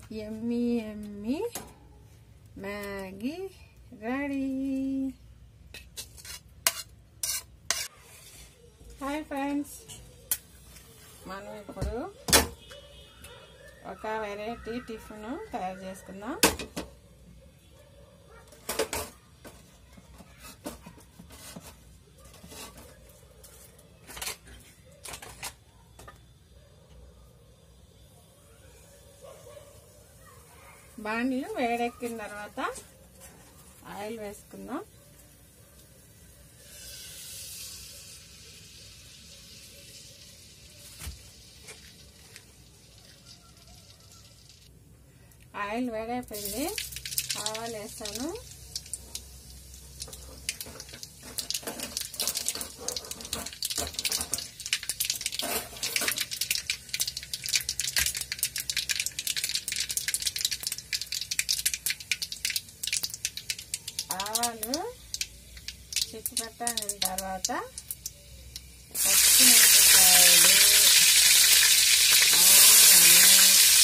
ఎమ్మి yummy Maggi ready hi friends మనం ఇప్పుడు ఒక వెరైటీ టిఫిన్ తయారు చేసుకుందాం బాండ్లు వేడెక్కిన తర్వాత ఆయిల్ వేసుకుందాం ఆయిల్ వేడైపోయింది ఆవాలు వేస్తాను ఆవాలు చిక్కు పెట్టిన తర్వాత పచ్చిమిరపకాయలు ఆనియన్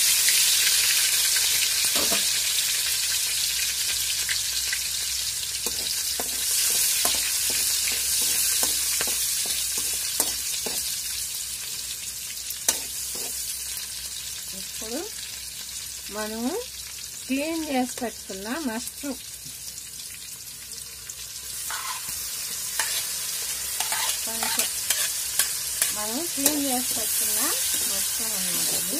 ఇప్పుడు మనము క్లీన్ చేసి పెట్టుకున్న మష్రూమ్ కొంచెం మనం క్లీన్ చేసి పెట్టుకున్న మష్రూమ్ అన్నమాట ఇది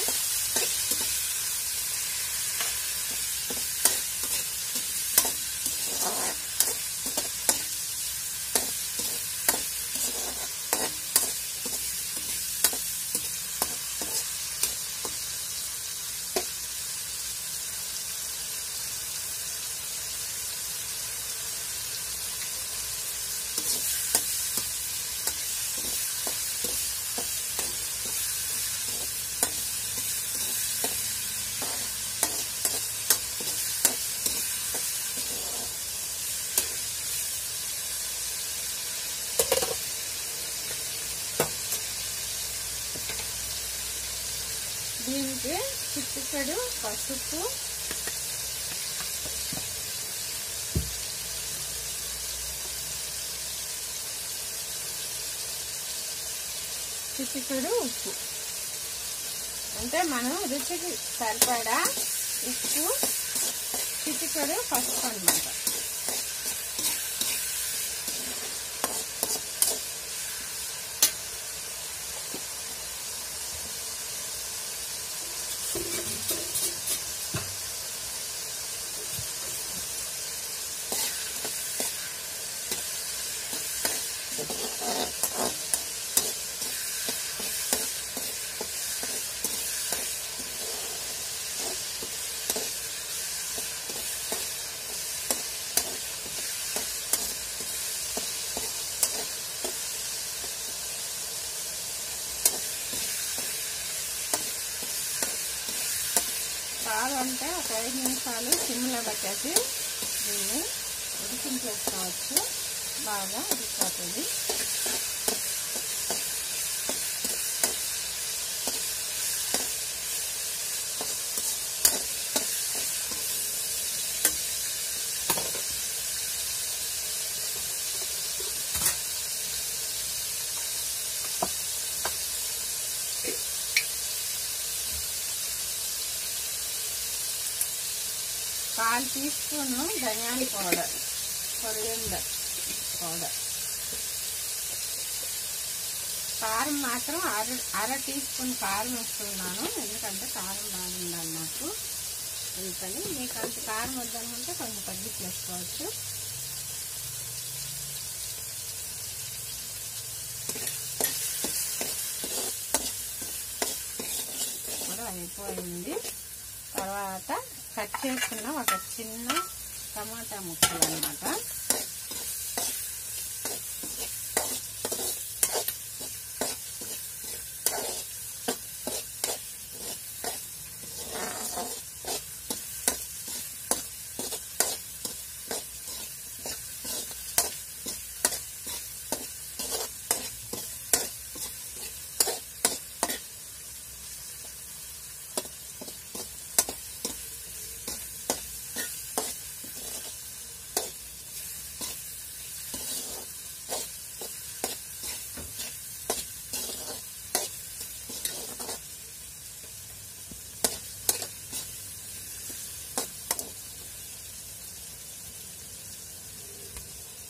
దీనికి చిట్టుకడు పసుపు చిట్టుకడు ఉప్పు అంటే మనం రుచికి సరిపడా ఉప్పు చిట్టుకడు పసుపు అనమాట కావాలంటే ఒక ఐదు నిమిషాలు సిమ్లో పెట్టేసి దీన్ని ఉడికించేసుకోవచ్చు బాగా ఉడికిపోతుంది కాల్ టీ స్పూన్ ధనియాల పౌడర్ కొరియండర్ పౌడర్ కారం మాత్రం అర అర టీ స్పూన్ కారం వేస్తున్నాను ఎందుకంటే కారం బాగుండాలి నాకు అందుకని మీకు అంత కారం వద్దనుకుంటే కొంచెం తగ్గించి వేసుకోవచ్చు కూడా అయిపోయింది తర్వాత కట్ చేసుకున్న ఒక చిన్న టమాటా ముక్కలు అనమాట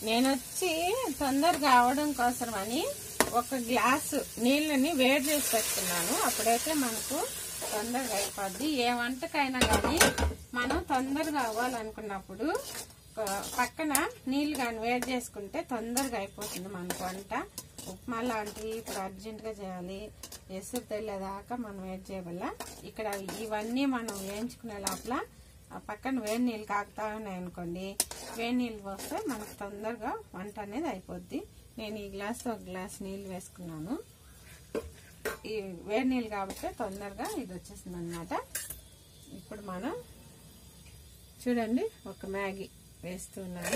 నేను వచ్చి తొందరగా అవడం కోసమని ఒక గ్లాసు నీళ్ళని వేడి చేసి పెట్టుకున్నాను అప్పుడైతే మనకు తొందరగా అయిపోద్ది ఏ వంటకైనా కానీ మనం తొందరగా అవ్వాలనుకున్నప్పుడు ఒక పక్కన నీళ్ళు కానీ వేడి చేసుకుంటే తొందరగా అయిపోతుంది మనకు వంట ఉప్మా లాంటివి ఇప్పుడు అర్జెంటుగా చేయాలి ఎసురు తెలియదాకా మనం వేడి చేయవల్ల ఇక్కడ ఇవన్నీ మనం వేయించుకునే లోపల ఆ పక్కన వేడి నీళ్ళు కాగుతా ఉన్నాయి అనుకోండి వేడి నీళ్ళు పోస్తే మనకు తొందరగా వంట అనేది అయిపోద్ది నేను ఈ గ్లాస్ ఒక గ్లాస్ నీళ్ళు వేసుకున్నాను ఈ వేడి నీళ్ళు కాబట్టి తొందరగా ఇది వచ్చేసింది అనమాట ఇప్పుడు మనం చూడండి ఒక మ్యాగీ వేస్తున్నాను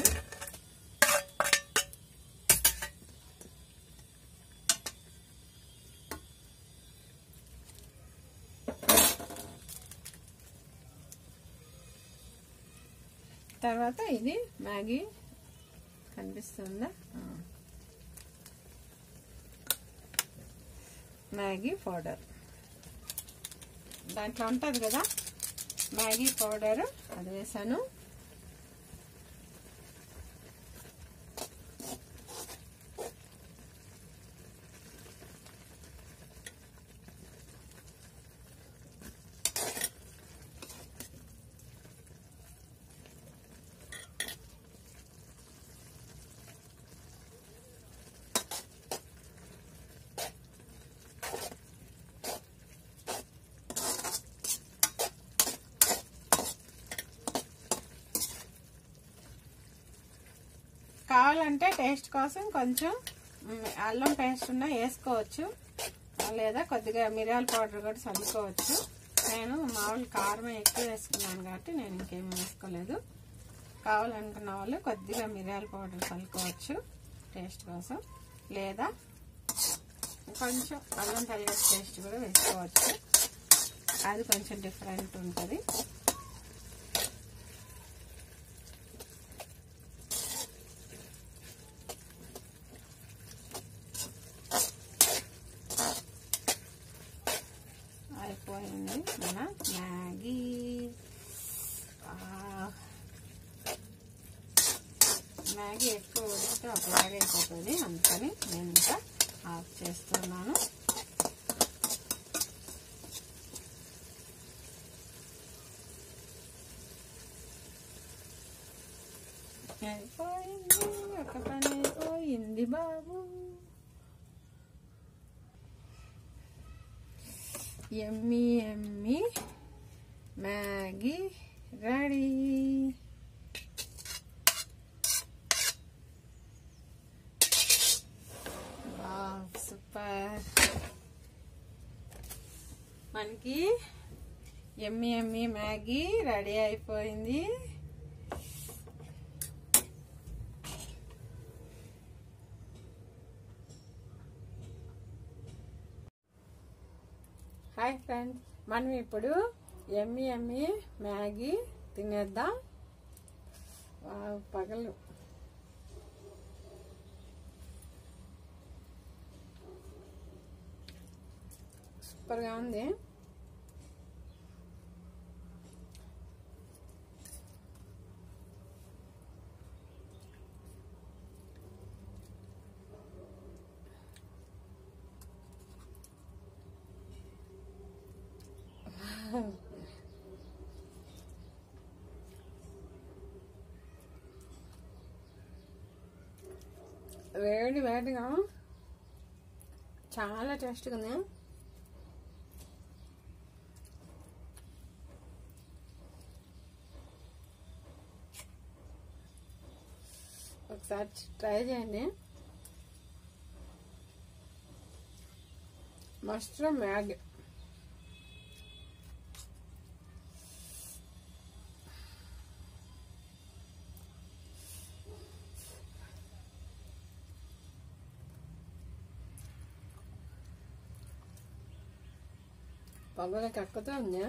తర్వాత ఇది మ్యాగీ కనిపిస్తుందా ఆ. మ్యాగీ పౌడర్ దాంట్లో ఉంటుంది కదా మ్యాగీ పౌడర్ అది వేసాను కావాలంటే టేస్ట్ కోసం కొంచెం మ్, అల్లం పేస్ట్ ఉన్నా వేసుకోవచ్చు లేదా కొద్దిగా మిరియాల పౌడర్ కూడా చల్లుకోవచ్చు నేను మామూలు కారం ఎక్కువ వేసుకున్నాను కాబట్టి నేను ఇంకేం వేసుకోలేదు కావాలనుకున్న వాళ్ళు కొద్దిగా మిరియాల పౌడర్ చల్లుకోవచ్చు టేస్ట్ కోసం లేదా కొంచెం అల్లం తెల్లగడ్డ పేస్ట్ కూడా వేసుకోవచ్చు అది కొంచెం డిఫరెంట్ ఉంటుంది అయిపోయింది మన మ్యాగీ ఆ, మ్యాగీ ఎక్కువ ఉడికితే ఒకలాగా అయిపోతుంది అందుకని నేను ఇంకా ఆఫ్ చేస్తున్నాను అయిపోయింది ఒక పని అయిపోయింది బాబు yummy yummy Maggi ready super మనకి ఎమ్మి ఎమ్మి మ్యాగీ రెడీ అయిపోయింది హాయ్ ఫ్రెండ్స్ మనం ఇప్పుడు ఎమ్మి ఎమ్మి మ్యాగీ తినేద్దాం వావ్, పగలు సూపర్గా ఉంది వేడి వేడిగా చాలా టేస్ట్గా ఉంది ఒకసారి ట్రై చేయండి మష్రూమ్ మ్యాగీ పొగలకి ఎక్కుతూ ఉందా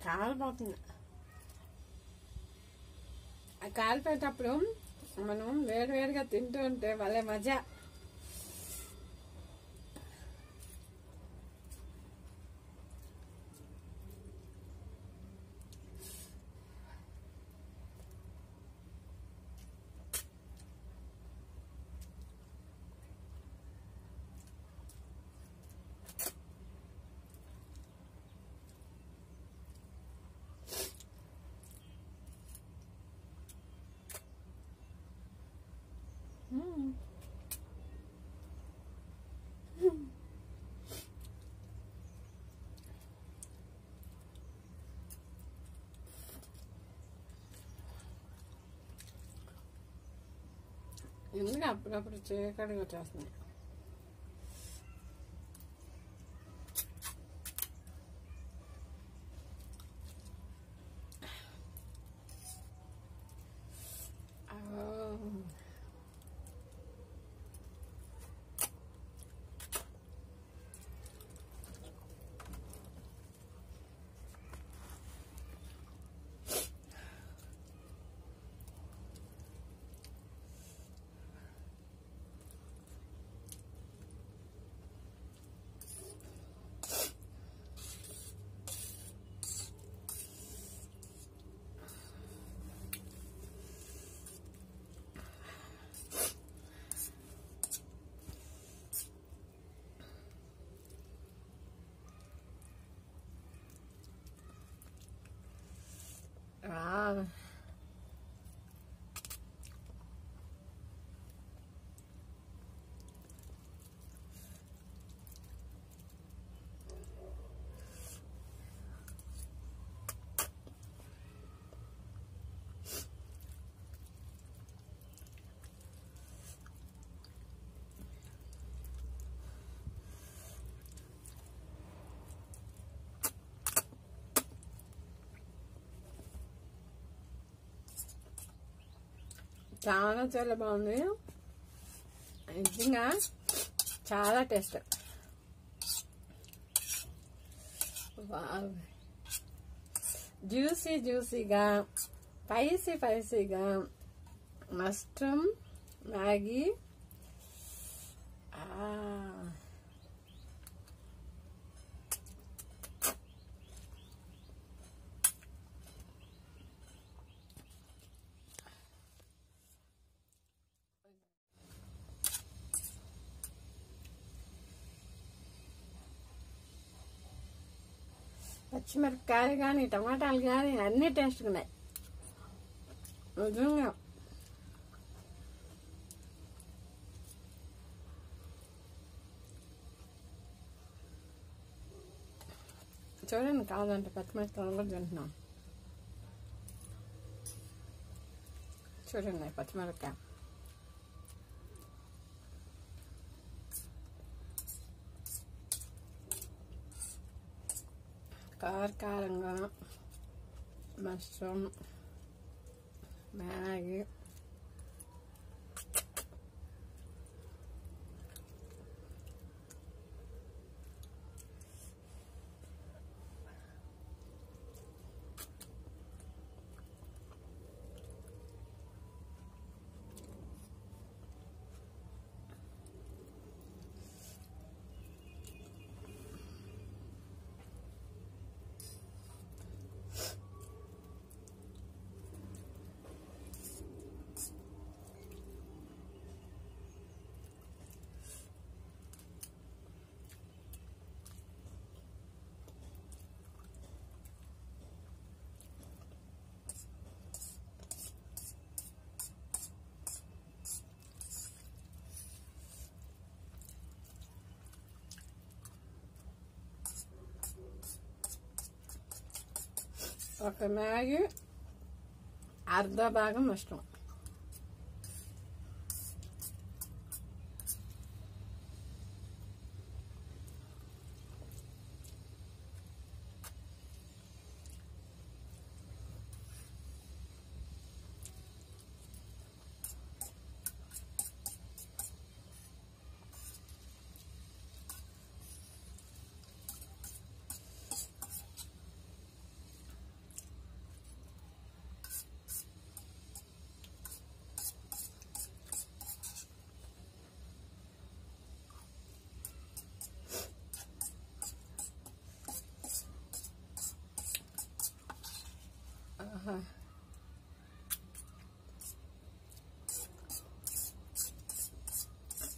కాలిపోతుంది ఆ కాలిపోయేటప్పుడు మనం వేడివేడిగా తింటూ ఉంటే భలే మజా మ్మ్. ఎందుకు అప్పుడప్పుడు చీకటిగా వచ్చేస్తుంది Oh. Wow. చాలా చాలా బాగుంది నిజంగా చాలా టేస్ట్ వావ్ జ్యూసీ జ్యూసీగా స్పైసీ స్పైసీగా మస్ట్రమ్ మ్యాగీ ఆ. పచ్చిమిరపకాయలు కానీ టమాటాలు కానీ అన్నీ టేస్ట్గా ఉన్నాయి నిజంగా చూడండి కాదంటే పచ్చిమిరపకాయలు కూడా తింటున్నాం చూడండి పచ్చిమిరపకాయ కారకారంగా మష్రూమ్ మ్యాగీ ఒక మ్యాగీ అర్ధ భాగం ఇష్టం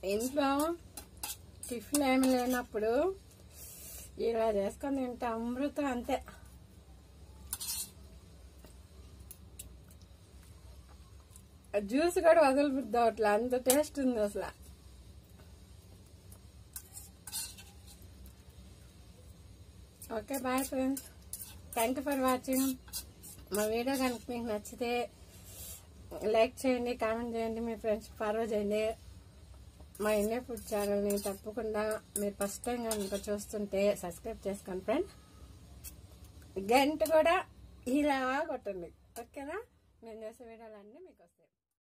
ఇంట్లో టిఫిన్ ఏమి లేనప్పుడు ఇలా చేసుకొని తింటే అమృతం అంతే జ్యూస్ కూడా వదలబుద్ది అవట్లే అంత టేస్ట్ ఉంది అసలు okay bye friends thank you for watching మా వీడియో కనుక మీకు నచ్చితే లైక్ చేయండి కామెంట్ చేయండి మీ ఫ్రెండ్స్ ఫార్వర్డ్ చేయండి మా ఇండియా ఫుడ్ ఛానల్ని తప్పకుండా మీరు ఫస్ట్ టైం కనుక చూస్తుంటే సబ్స్క్రైబ్ చేసుకోండి ఫ్రెండ్ గంట కూడా ఇలా కొట్టండి ఓకేనా నేను చేసే వీడియోలు అన్నీ మీకు వస్తాయి